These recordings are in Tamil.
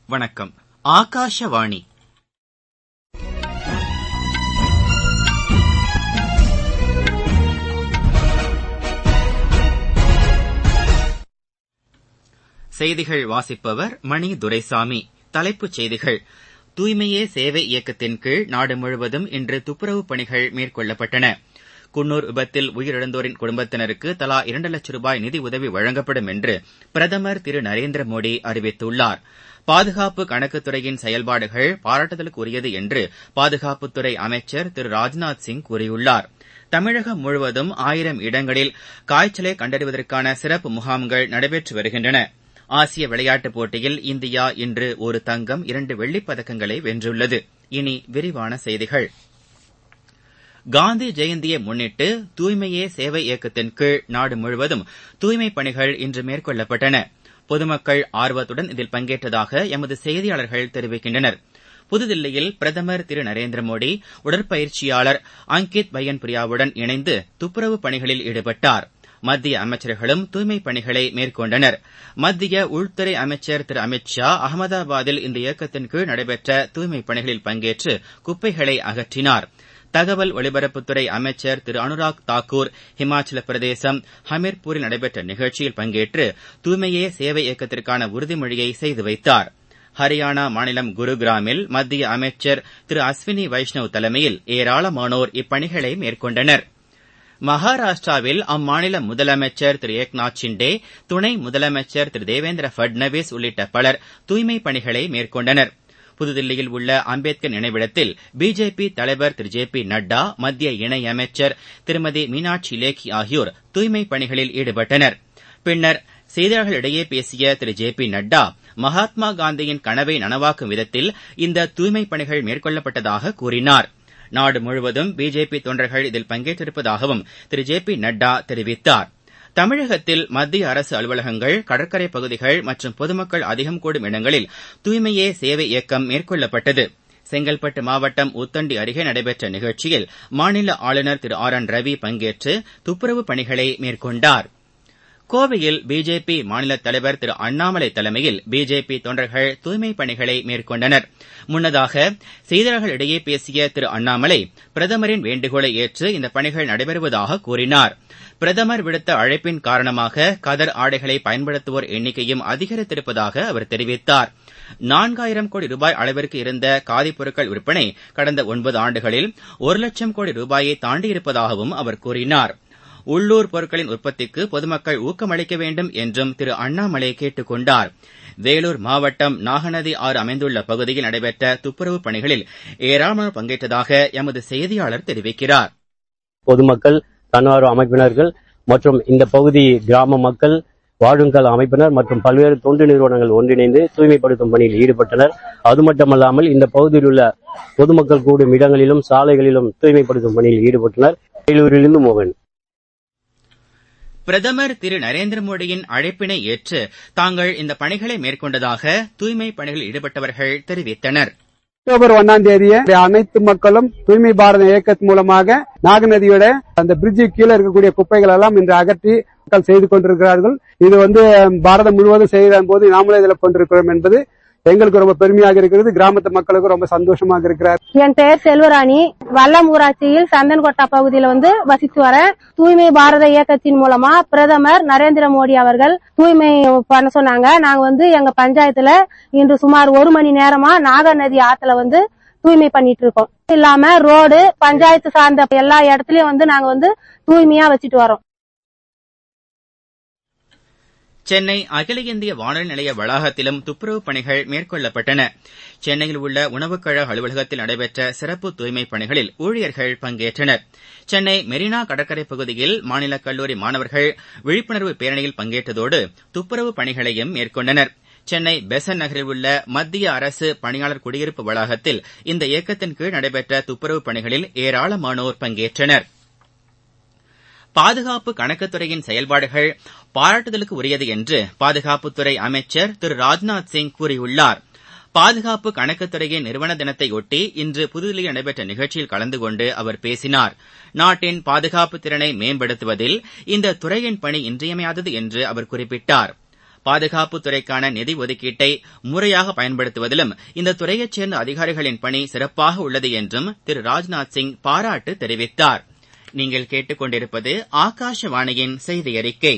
வணக்கம் ஆகாஷவாணி செய்திகள் வாசிப்பவர் மணி துரைசாமி தலைப்புச் செய்திகள் தூய்மையே சேவை இயக்கத்தின் கீழ் நாடு முழுவதும் இன்று துப்புரவுப் பணிகள் மேற்கொள்ளப்பட்டன குன்னூர் விபத்தில் உயிரிழந்தோரின் குடும்பத்தினருக்கு தலா இரண்டு லட்சம் ரூபாய் நிதி உதவி வழங்கப்படும் என்று பிரதமர் திரு நரேந்திர மோடி அறிவித்துள்ளார் பாதுகாப்பு கணக்குத்துறையின் செயல்பாடுகள் பாராட்டுதலுக்குரியது என்று பாதுகாப்புத்துறை அமைச்சர் திரு ராஜ்நாத் சிங் கூறியுள்ளார் தமிழகம் முழுவதும் ஆயிரம் இடங்களில் காய்ச்சலை கண்டறிவதற்கான சிறப்பு முகாம்கள் நடைபெற்று வருகின்றன ஆசிய விளையாட்டுப் போட்டியில் இந்தியா இன்று ஒரு தங்கம் இரண்டு வெள்ளிப் பதக்கங்களை வென்றுள்ளது இனி விரிவான செய்திகள் காந்தி ஜெயந்தியை முன்னிட்டு தூய்மையே சேவை இயக்கத்தின் கீழ் நாடு முழுவதும் தூய்மைப் பணிகள் இன்று மேற்கொள்ளப்பட்டன பொதுமக்கள் ஆர்வத்துடன் இதில் பங்கேற்றதாக எமது செய்தியாளர்கள் தெரிவிக்கின்றனர் புதுதில்லியில் பிரதமர் திரு நரேந்திர மோடி உடற்பயிற்சியாளர் அங்கித் பையன்புரியாவுடன் இணைந்து துப்புரவுப் பணிகளில் ஈடுபட்டார் மத்திய அமைச்சர்களும் தூய்மைப் பணிகளை மேற்கொண்டனர் மத்திய உள்துறை அமைச்சர் திரு அமித் ஷா அகமதாபாத்தில் இந்த இயக்கத்தின் கீழ் நடைபெற்ற தூய்மைப் பணிகளில் பங்கேற்று குப்பைகளை அகற்றினார் தகவல் ஒலிபரப்புத்துறை அமைச்சர் திரு அனுராக் தாக்கூர் ஹிமாச்சல பிரதேசம் ஹமீர்பூரில் நடைபெற்ற நிகழ்ச்சியில் பங்கேற்று தூய்மையே சேவை இயக்கத்திற்கான உறுதிமொழியை செய்து வைத்தார் ஹரியானா மாநிலம் குருகிராமில் மத்திய அமைச்சர் திரு அஸ்வினி வைஷ்ணவ் தலைமையில் ஏராளமானோர் இப்பணிகளை மேற்கொண்டனர் மகாராஷ்டிராவில் அம்மாநில முதலமைச்சர் திரு ஏக்நாத் ஷிண்டே துணை முதலமைச்சர் திரு தேவேந்திர பட்னவிஸ் உள்ளிட்ட பலர் தூய்மைப் பணிகளை மேற்கொண்டனர் புதுதில்லியில் உள்ள அம்பேத்கர் நினைவிடத்தில் பிஜேபி தலைவர் திரு ஜே பி நட்டா மத்திய இணையமைச்சர் திருமதி மீனாட்சி லேக்கி ஆகியோர் தூய்மைப் பணிகளில் ஈடுபட்டனர் பின்னர் செய்தியாளர்களிடையே பேசிய திரு ஜே பி நட்டா மகாத்மா காந்தியின் கனவை நனவாக்கும் விதத்தில் இந்த தூய்மைப் பணிகள் மேற்கொள்ளப்பட்டதாக கூறினார் நாடு முழுவதும் பிஜேபி தொண்டர்கள் இதில் பங்கேற்றிருப்பதாகவும் திரு ஜே பி நட்டா தெரிவித்தார் தமிழகத்தில் மத்திய அரசு அலுவலகங்கள் கடற்கரை பகுதிகள் மற்றும் பொதுமக்கள் அதிகம் கூடும் இடங்களில் தூய்மையே சேவை இயக்கம் மேற்கொள்ளப்பட்டது செங்கல்பட்டு மாவட்டம் உத்தண்டி அருகே நடைபெற்ற நிகழ்ச்சியில் மாநில ஆளுநர் திரு ஆர் என் ரவி பங்கேற்று துப்புரவுப் பணிகளை மேற்கொண்டார் கோவையில் பிஜேபி மாநில தலைவர் திரு அண்ணாமலை தலைமையில் பிஜேபி தொண்டர்கள் தூய்மைப் பணிகளை மேற்கொண்டனர் முன்னதாக செய்தியாளர்களிடையே பேசிய திரு அண்ணாமலை பிரதமரின் வேண்டுகோளை ஏற்று இந்த பணிகள் நடைபெறுவதாக கூறினார் பிரதமர் விடுத்த அழைப்பின் காரணமாக கதர் ஆடைகளை பயன்படுத்துவோர் எண்ணிக்கையும் அதிகரித்திருப்பதாக அவர் தெரிவித்தார் நான்காயிரம் கோடி ரூபாய் அளவிற்கு இருந்த காதி பொருட்கள் விற்பனை கடந்த ஒன்பது ஆண்டுகளில் ஒரு லட்சம் கோடி ரூபாயை தாண்டியிருப்பதாகவும் அவர் கூறினார் உள்ளூர் பொருட்களின் உற்பத்திக்கு பொதுமக்கள் ஊக்கமளிக்க வேண்டும் என்றும் திரு அண்ணாமலை கேட்டுக் கொண்டார் வேலூர் மாவட்டம் நாகநதி ஆறு அமைந்துள்ள பகுதியில் நடைபெற்ற துப்புரவுப் பணிகளில் ஏராளமானோர் பங்கேற்றதாக எமது செய்தியாளர் தெரிவிக்கிறார் பொதுமக்கள் தன்னார்வ அமைப்பினர்கள் மற்றும் இந்த பகுதி கிராம மக்கள் வாழுங்கல் அமைப்பினர் மற்றும் பல்வேறு தொண்டு நிறுவனங்கள் ஒன்றிணைந்து தூய்மைப்படுத்தும் பணியில் ஈடுபட்டனர் அது மட்டுமல்லாமல் இந்த பகுதியில் உள்ள பொதுமக்கள் கூடும் இடங்களிலும் சாலைகளிலும் தூய்மைப்படுத்தும் பணியில் ஈடுபட்டனர் வேலூரிலிருந்து மோகன் பிரதமர் திரு நரேந்திர மோடியின் அழைப்பினை ஏற்று தாங்கள் இந்த பணிகளை மேற்கொண்டதாக தூய்மை பணிகளில் ஈடுபட்டவர்கள் தெரிவித்தனர் அக்டோபர் ஒன்னாம் தேதிய அனைத்து மக்களும் தூய்மை பாரத இயக்கத்தின் மூலமாக நாகநதியோட அந்த பிரிட்ஜு கீழே இருக்கக்கூடிய குப்பைகள் எல்லாம் இன்று அகற்றி மக்கள் செய்து கொண்டிருக்கிறார்கள் இது வந்து பாரதம் முழுவதும் செய்த போது நாமளே இதில் கொண்டிருக்கிறோம் என்பது எங்களுக்கு ரொம்ப பெருமையாக இருக்கிறது கிராமத்து மக்களுக்கு ரொம்ப சந்தோஷமாக இருக்கிறார் என் பெயர் செல்வராணி வல்லம் ஊராட்சியில் சந்தன்கோட்டா பகுதியில வந்து வசித்து வரேன் தூய்மை பாரத இயக்கத்தின் மூலமா பிரதமர் நரேந்திர மோடி அவர்கள் தூய்மை பண்ண சொன்னாங்க நாங்க வந்து எங்க பஞ்சாயத்துல இன்று சுமார் ஒரு மணி நேரமா நாக நதி ஆத்துல வந்து தூய்மை பண்ணிட்டு இருக்கோம் இல்லாம ரோடு பஞ்சாயத்து சார்ந்த எல்லா இடத்துலயும் வந்து நாங்க வந்து தூய்மையா வச்சுட்டு வரோம் சென்னை அகில இந்திய வானொலி நிலைய வளாகத்திலும் துப்புரவுப் பணிகள் மேற்கொள்ளப்பட்டன சென்னையில் உள்ள உணவுக் கழக அலுவலகத்தில் நடைபெற்ற சிறப்பு தூய்மைப் பணிகளில் ஊழியர்கள் பங்கேற்றனர் சென்னை மெரினா கடற்கரை பகுதியில் மாநில கல்லூரி மாணவர்கள் விழிப்புணர்வு பேரணியில் பங்கேற்றதோடு துப்புரவுப் பணிகளையும் மேற்கொண்டனர் சென்னை பெசன் நகரில் உள்ள மத்திய அரசு பணியாளர் குடியிருப்பு வளாகத்தில் இந்த இயக்கத்தின் கீழ் நடைபெற்ற துப்புரவுப் பணிகளில் ஏராளமானோர் பங்கேற்றனர் பாதுகாப்பு கணக்குத்துறையின் செயல்பாடுகள் பாராட்டுதலுக்கு உரியது என்று பாதுகாப்புத்துறை அமைச்சர் திரு ராஜ்நாத் சிங் கூறியுள்ளார் பாதுகாப்பு கணக்குத்துறையின் நிறுவன தினத்தையொட்டி இன்று புதுதில்லியில் நடைபெற்ற நிகழ்ச்சியில் கலந்து கொண்டு அவர் பேசினார் நாட்டின் பாதுகாப்பு திறனை மேம்படுத்துவதில் இந்த துறையின் பணி இன்றியமையாதது என்று அவர் குறிப்பிட்டார் பாதுகாப்புத் துறைக்கான நிதி ஒதுக்கீட்டை முறையாக பயன்படுத்துவதிலும் இந்த துறையைச் சேர்ந்த அதிகாரிகளின் பணி சிறப்பாக உள்ளது என்றும் திரு ராஜ்நாத் சிங் பாராட்டு தெரிவித்தார் நீங்கள் கேட்டுக்கொண்டிருப்பது ஆகாஷவாணியின் செய்தி அறிக்கை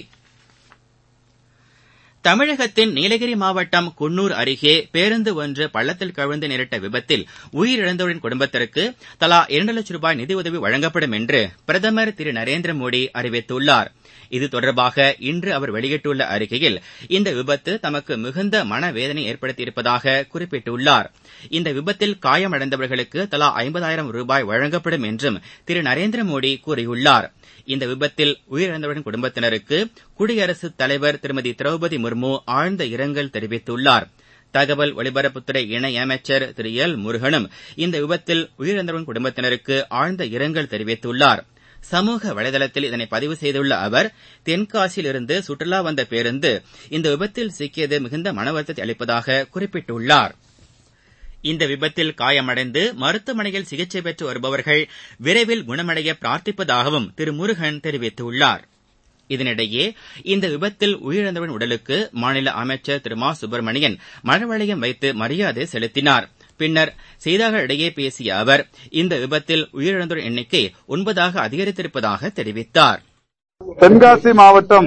தமிழகத்தின் நீலகிரி மாவட்டம் குன்னூர் அருகே பேருந்து ஒன்று பள்ளத்தில் கவிழ்ந்து நேரிட்ட விபத்தில் உயிரிழந்தோரின் குடும்பத்திற்கு தலா இரண்டு லட்சம் ரூபாய் நிதியுதவி வழங்கப்படும் என்று பிரதமர் திரு நரேந்திர மோடி அறிவித்துள்ளார் இது தொடர்பாக இன்று அவர் வெளியிட்டுள்ள அறிக்கையில் இந்த விபத்து தமக்கு மிகுந்த மனவேதனை ஏற்படுத்தியிருப்பதாக குறிப்பிட்டுள்ளார் இந்த விபத்தில் காயமடைந்தவர்களுக்கு தலா ஐம்பதாயிரம் ரூபாய் வழங்கப்படும் என்றும் திரு நரேந்திர மோடி கூறியுள்ளார் இந்த விபத்தில் உயிரிழந்தவர்களின் குடும்பத்தினருக்கு குடியரசுத் தலைவர் திருமதி திரௌபதி முர்மு ஆழ்ந்த இரங்கல் தெரிவித்துள்ளார் தகவல் ஒலிபரப்புத்துறை இணையமைச்சர் திரு எல் முருகனும் இந்த விபத்தில் உயிரிழந்தவர்களின் குடும்பத்தினருக்கு ஆழ்ந்த இரங்கல் தெரிவித்துள்ளார் சமூக வலைதளத்தில் இதனை பதிவு செய்துள்ள அவர் தென்காசியிலிருந்து சுற்றுலா வந்த பேருந்து இந்த விபத்தில் சிக்கியது மிகுந்த மனவருத்தத்தை அளிப்பதாக குறிப்பிட்டுள்ளார் இந்த விபத்தில் காயமடைந்து மருத்துவமனையில் சிகிச்சை பெற்று வருபவர்கள் விரைவில் குணமடைய பிரார்த்திப்பதாகவும் திரு முருகன் தெரிவித்துள்ளார் இதனிடையே இந்த விபத்தில் உயிரிழந்தவரின் உடலுக்கு மாநில அமைச்சர் திரு மா சுப்பிரமணியன் மலர்வளையம் வைத்து மரியாதை செலுத்தினார் பின்னர் செய்தியாளர்களிடையே பேசிய அவர் இந்த விபத்தில் உயிரிழந்தோர் எண்ணிக்கை ஒன்பதாக அதிகரித்திருப்பதாக தெரிவித்தார் தென்காசி மாவட்டம்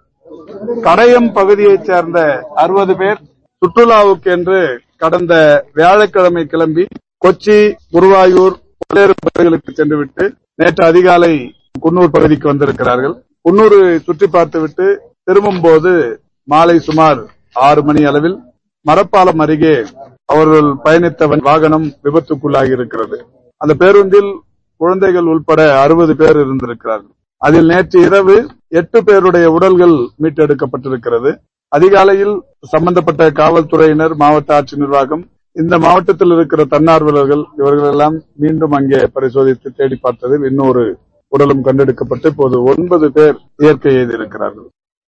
கடையம் பகுதியைச் சேர்ந்த அறுபது பேர் சுற்றுலாவுக்கு என்று கடந்த வியாழக்கிழமை கிளம்பி கொச்சி குருவாயூர் பல்வேறு பகுதிகளுக்கு சென்றுவிட்டு நேற்று அதிகாலை குன்னூர் பகுதிக்கு வந்திருக்கிறார்கள் குன்னூரை சுற்றி பார்த்துவிட்டு திரும்பும்போது மாலை சுமார் ஆறு மணி அளவில் மரப்பாலம் அருகே அவர்கள் பயணித்த வாகனம் விபத்துக்குள்ளாகி இருக்கிறது அந்த பேருந்தில் குழந்தைகள் உள்பட அறுபது பேர் இருந்திருக்கிறார்கள் அதில் நேற்று இரவு எட்டு பேருடைய உடல்கள் மீட்டெடுக்கப்பட்டிருக்கிறது அதிகாலையில் சம்பந்தப்பட்ட காவல்துறையினர் மாவட்ட ஆட்சி நிர்வாகம் இந்த மாவட்டத்தில் இருக்கிற தன்னார்வலர்கள் இவர்கள் எல்லாம் மீண்டும் அங்கே பரிசோதித்து தேடி பார்த்ததில் இன்னொரு உடலும் கண்டெடுக்கப்பட்டு இப்போது ஒன்பது பேர் இயற்கை எய்திருக்கிறார்கள்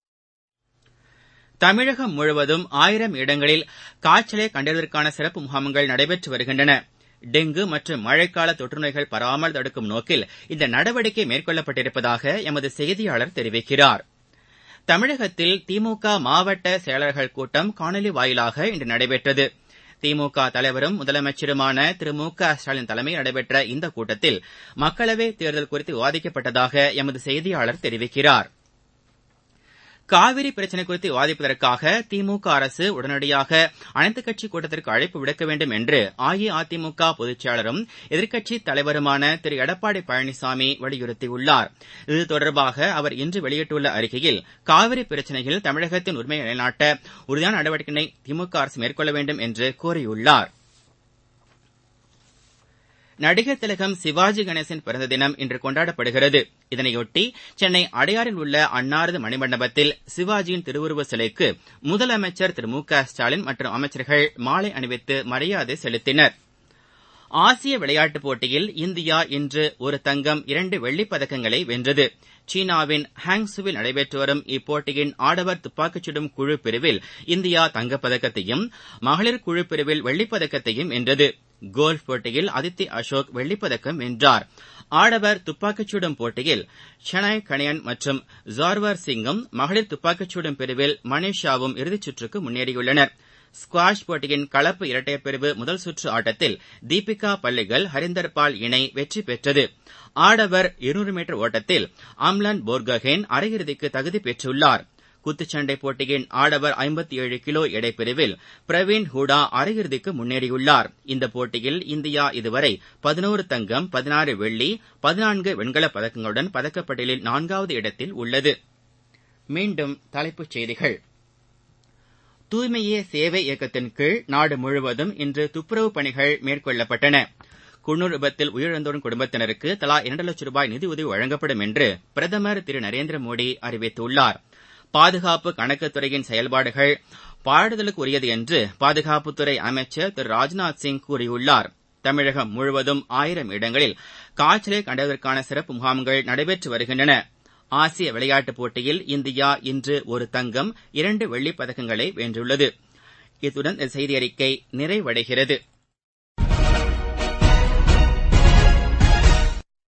தமிழகம் முழுவதும் ஆயிரம் இடங்களில் காய்ச்சலை கண்டறிவதற்கான சிறப்பு முகாம்கள் நடைபெற்று வருகின்றன டெங்கு மற்றும் மழைக்கால தொற்றுநோய்கள் பரவாமல் தடுக்கும் நோக்கில் இந்த நடவடிக்கை மேற்கொள்ளப்பட்டிருப்பதாக எமது செய்தியாளர் தெரிவிக்கிறார் தமிழகத்தில் திமுக மாவட்ட செயலர்கள் கூட்டம் காணொலி வாயிலாக இன்று நடைபெற்றது திமுக தலைவரும் முதலமைச்சருமான திரு மு க ஸ்டாலின் தலைமையில் நடைபெற்ற இந்த கூட்டத்தில் மக்களவைத் தேர்தல் குறித்து விவாதிக்கப்பட்டதாக எமது செய்தியாளர் தெரிவிக்கிறார் காவிரி பிரச்சினை குறித்து விவாதிப்பதற்காக திமுக அரசு உடனடியாக அனைத்துக் கட்சி கூட்டத்திற்கு அழைப்பு விடுக்க வேண்டும் என்று அஇஅதிமுக பொதுச் செயலாளரும் எதிர்க்கட்சித் தலைவருமான திரு எடப்பாடி பழனிசாமி வலியுறுத்தியுள்ளார் இது தொடர்பாக அவர் இன்று வெளியிட்டுள்ள அறிக்கையில் காவிரி பிரச்சினையில் தமிழகத்தின் உரிமையை நிலைநாட்ட உறுதியான நடவடிக்கைகளை திமுக அரசு மேற்கொள்ள வேண்டும் என்று கோரியுள்ளார் நடிகர் திலகம் சிவாஜி கணேசன் பிறந்த தினம் இன்று கொண்டாடப்படுகிறது இதனையொட்டி சென்னை அடையாறில் உள்ள அன்னாரது மணிமண்டபத்தில் சிவாஜியின் திருவுருவ சிலைக்கு முதலமைச்சர் திரு மு க ஸ்டாலின் மற்றும் அமைச்சர்கள் மாலை அணிவித்து மரியாதை செலுத்தினர் ஆசிய விளையாட்டுப் போட்டியில் இந்தியா இன்று ஒரு தங்கம் இரண்டு வெள்ளிப் பதக்கங்களை வென்றது சீனாவின் ஹாங்ஸுவில் நடைபெற்று வரும் இப்போட்டியின் ஆடவர் துப்பாக்கிச் சுடும் குழு பிரிவில் இந்தியா தங்கப்பதக்கத்தையும் மகளிர் குழு பிரிவில் வெள்ளிப்பதக்கத்தையும் வென்றது கோல்ஃப் போட்டியில் அதித்தி அசோக் வெள்ளிப்பதக்கம் வென்றார் ஆடவர் துப்பாக்கிச் சுடும் போட்டியில் ஷனாய் கணியன் மற்றும் ஜார்வர் சிங்கும் மகளிர் துப்பாக்கிச் சுடும் பிரிவில் மனிஷாவும் இறுதிச் சுற்றுக்கு முன்னேறியுள்ளனர் ஸ்குவாஷ் போட்டியின் கலப்பு இரட்டையர் பிரிவு முதல் சுற்று ஆட்டத்தில் தீபிகா பள்ளிகள் ஹரிந்தர் பால் இணை வெற்றி பெற்றது ஆடவர் இருநூறு மீட்டர் ஓட்டத்தில் அம்லன் போர்கஹேன் அரையிறுதிக்கு தகுதி பெற்றுள்ளார் குத்துச்சண்டை போட்டியின் ஆடவர் ஐம்பத்தி ஏழு கிலோ எடைப்பிரிவில் பிரவீன் ஹூடா அரையிறுதிக்கு முன்னேறியுள்ளார் இந்த போட்டியில் இந்தியா இதுவரை பதினோரு தங்கம் பதினாறு வெள்ளி பதினான்கு வெண்கலப் பதக்கங்களுடன் பதக்கப்பட்டியலில் நான்காவது இடத்தில் உள்ளது மீண்டும் தலைப்புச் செய்திகள் தூய்மையே சேவை இயக்கத்தின் கீழ் நாடு முழுவதும் இன்று துப்புரவு பணிகள் மேற்கொள்ளப்பட்டன குன்னூர் விபத்தில் உயிரிழந்தோரின் குடும்பத்தினருக்கு தலா இரண்டு லட்சம் ரூபாய் நிதியுதவி வழங்கப்படும் என்று பிரதமர் திரு நரேந்திர மோடி அறிவித்துள்ளார் பாதுகாப்பு கணக்குத்துறையின் செயல்பாடுகள் பாராட்டுதலுக்கு உரியது என்று பாதுகாப்புத்துறை அமைச்சர் திரு ராஜ்நாத் சிங் கூறியுள்ளார் தமிழகம் முழுவதும் ஆயிரம் இடங்களில் காய்ச்சலை கண்டதற்கான சிறப்பு முகாம்கள் நடைபெற்று வருகின்றன ஆசிய விளையாட்டுப் போட்டியில் இந்தியா இன்று ஒரு தங்கம் இரண்டு வெள்ளிப் பதக்கங்களை வென்றுள்ளது இத்துடன் இந்த செய்தியறிக்கை நிறைவடைகிறது